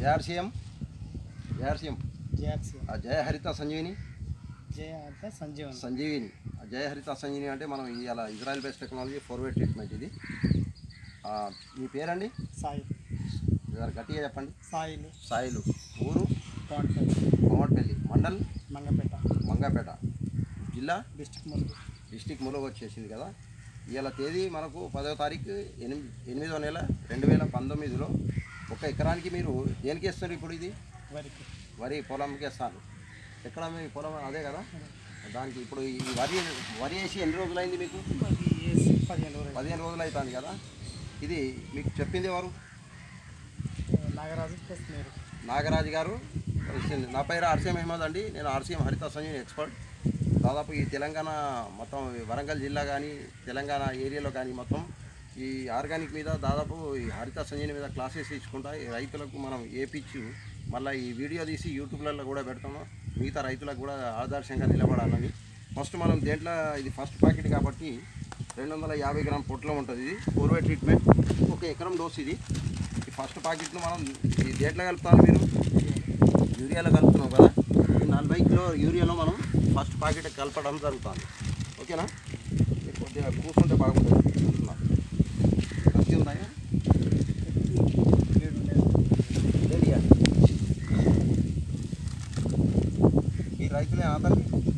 JRCM JRCM JRC ఆ జయ హరిత సంజీవిని జే అంటే సంజీవన్ సంజీవిని ఆ జయ హరిత సంజీవిని అంటే మనం ఇలా Israel based technology forward treatment ఇది ఆ, మీ పేరండి సాయి జర గట్టిగా చెప్పండి సాయిలు సాయిలు ఊరు కోటపల్లి కోమటిపల్లి మండల్ మంగపేట మంగాపేట జిల్లా డిస్టిక్ ములుగు డిస్టిక్ ములుగు వచ్చేసింది కదా ఇవాళ తేదీ మనకు పదో తారీఖు ఎనిమిది ఎనిమిదో నెల రెండు వేల పంతొమ్మిదిలో ఒక ఎకరానికి మీరు దేనికి వేస్తారు ఇప్పుడు ఇది వరికి వరి పొలంకి వేస్తారు ఎక్కడ మీ పొలం అదే కదా దానికి ఇప్పుడు ఈ వరి వరి వేసి ఎన్ని రోజులైంది మీకు అది వేసి పదిహేను రోజులు పదిహేను రోజులు అవుతుంది కదా ఇది మీకు చెప్పింది ఎవరు నాగరాజు ప్లస్ మీరు నాగరాజు గారు ఇచ్చింది నా పేరు ఆర్సీఎం అహ్మద్ అండి నేను ఆర్సీఎం హరిత సంజీవ్ ఎక్స్పర్ట్ దాదాపు ఈ తెలంగాణ మొత్తం ఈ వరంగల్ జిల్లా కానీ తెలంగాణ ఏరియాలో కానీ మొత్తం ఈ ఆర్గానిక్ మీద దాదాపు ఈ హరిత సంజీవి మీద క్లాసెస్ ఇచ్చుకుంటా ఈ రైతులకు మనం ఏపిచ్చు మళ్ళీ ఈ వీడియో తీసి యూట్యూబ్లలో కూడా పెడతాము మిగతా రైతులకు కూడా ఆదర్శంగా నిలబడాలని ఫస్ట్ మనం దేంట్లో ఇది ఫస్ట్ ప్యాకెట్ కాబట్టి రెండు వందల యాభై గ్రామ్ పొట్లో ఉంటుంది ఇది పూర్వే ట్రీట్మెంట్ ఒక ఎకరం డోస్ ఇది ఈ ఫస్ట్ ప్యాకెట్ను మనం ఈ దేంట్లో కలుపుతాను మీరు యూరియాలో కలుపుతున్నాం కదా ఈ నలభై కిలో యూరియాలో మనం ఫస్ట్ ప్యాకెట్ కలపడం జరుగుతుంది ఓకేనా మీరు కొద్దిగా కూర్చుంటే బాగుంటుంది చూస్తున్నా కత్తి ఉందా ఏడు లేదు రెడీ ఈ రైతులే ఆతల్లి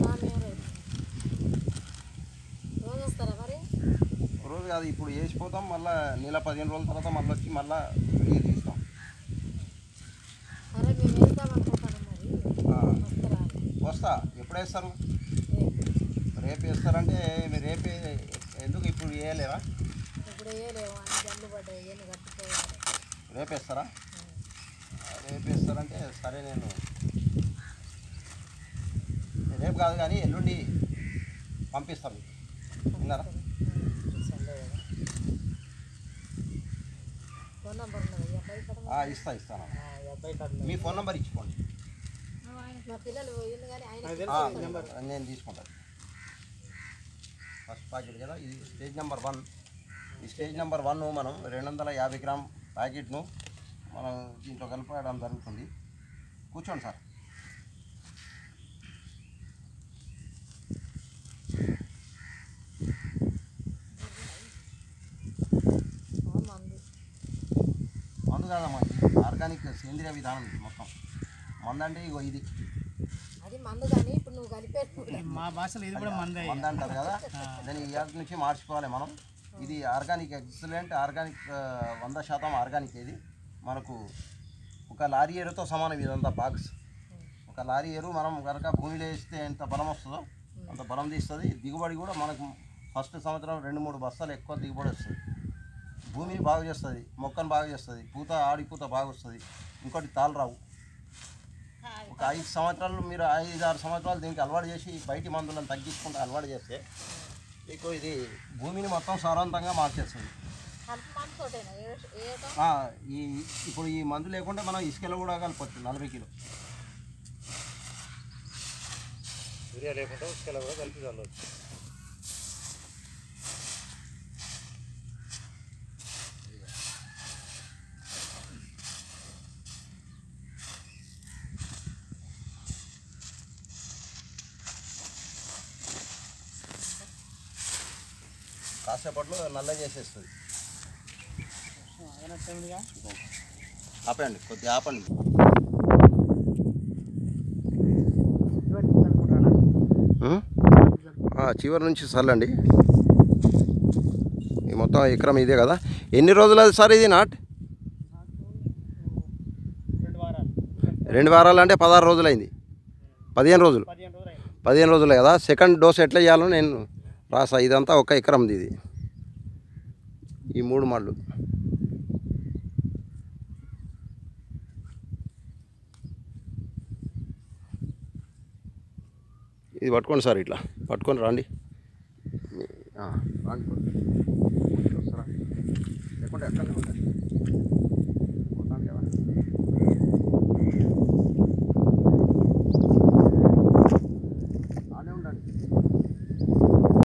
రోజు వస్తారా మరి రోజు కాదు ఇప్పుడు వేసిపోతాం మళ్ళీ నెల పదిహేను రోజుల తర్వాత మళ్ళీ వచ్చి మళ్ళీ వీడియో తీస్తాం అరే మేము వెళ్దాం అనుకుంటాను మరి ఆ, వస్తారా వస్తా ఎప్పుడు వేస్తారు రేపు. రేపు వేస్తారంటే మీరు రేపే ఎందుకు ఇప్పుడు వేయలేరా ఇప్పుడు వేయలేము అన్ని జల్లు పడ్డాయి ఏమి కట్టుకోవాలి రేపు వేస్తారా రేపు వేస్తారంటే సరే నేను రేపు కాదు కానీ ఎల్లుండి పంపిస్తాను విన్నారా సండే కదా ఫోన్ నంబర్ ఉన్నది ఈ అబ్బాయి ఇక్కడ ఆ, ఇస్తా ఇస్తాను ఆ, ఈ అబ్బాయి కాదు మీ ఫోన్ నెంబర్ ఇచ్చుకోండి మా పిల్లలు పోయింది కానీ ఆయన నాకు ఆ, తెలుసు నెంబర్ నేను తీసుకుంటాను ఫస్ట్ ప్యాకెట్ కదా ఇది స్టేజ్ నెంబర్ వన్ ఈ స్టేజ్ నెంబర్ వన్ మనం రెండు వందల యాభై గ్రామ్ ప్యాకెట్ను మనం దీంట్లో కలపడం జరుగుతుంది కూర్చోండి సార్ ఓ మందు మందు కాదమ్మా ఇది ఆర్గానిక్ సేంద్రియ విధానం ఇది మొత్తం మందు అంటే ఇగో ఇది అది మందు కానీ ఇప్పుడు నువ్వు కలిపేది మా భాషలో ఇది కూడా మందే మందు అంటారు కదా దాన్ని ఇవాటి నుంచి మార్చుకోవాలి మనం ఇది ఆర్గానిక్ ఎక్సలెంట్ ఆర్గానిక్ ఆ, వంద శాతం ఆర్గానిక్ ఇది మనకు ఒక లారీ ఎరుతో సమానం ఇదంతా బాక్స్ ఒక లారీ ఎరువు మనం కనుక భూమిలో వేస్తే ఎంత బలం వస్తుందో అంత బలం తీస్తుంది దిగుబడి కూడా మనకు ఫస్ట్ సంవత్సరం రెండు మూడు బస్తాలు ఎక్కువ దిగుబడి వస్తుంది భూమిని బాగు చేస్తుంది మొక్కను బాగు చేస్తుంది పూత ఆడి పూత బాగా వస్తుంది ఇంకోటి తాళ్ళు రావు ఒక ఐదు సంవత్సరాలు మీరు ఐదు ఆరు సంవత్సరాలు దీనికి అలవాటు చేసి బయటి మందులను తగ్గించుకుంటూ అలవాటు చేస్తే మీకు ఇది భూమిని మొత్తం సారవంతంగా మార్చేస్తుంది కలుపు మందుతోటేనా ఏ- ఏటో ఆ, ఈ ఇప్పుడు ఈ మందు లేకుండా మనం ఇసుకలో కూడా కలపచ్చు నలభై కిలో యూరియా లేకుండా ఉసుకలో కూడా కలిపి చల్లవచ్చు కాసేపట్లో నల్ల చేసేస్తుంది అయినట్టేమిగా ఆపండి కొద్దిగా ఆపండి అనుకుంటానా చివరి నుంచి చల్లండి ఈ మొత్తం ఎకరం ఇదే కదా ఎన్ని రోజులు అది సార్ ఇది నాట్ రెండు వారాలు రెండు వారాలు అంటే పదహారు రోజులు అయింది పదిహేను రోజులు పదిహేను రోజులు అయింది పదిహేను రోజులే కదా సెకండ్ డోస్ ఎట్లా చేయాలో నేను రాసా ఇదంతా ఒక ఎకరంది ఇది ఈ మూడు మళ్ళు ఇది పట్టుకోండి సార్ ఇట్లా పట్టుకొని రండి మీ- ఆ, రండి వస్తారా లేకుంటే ఎట్లనే ఉంటుంది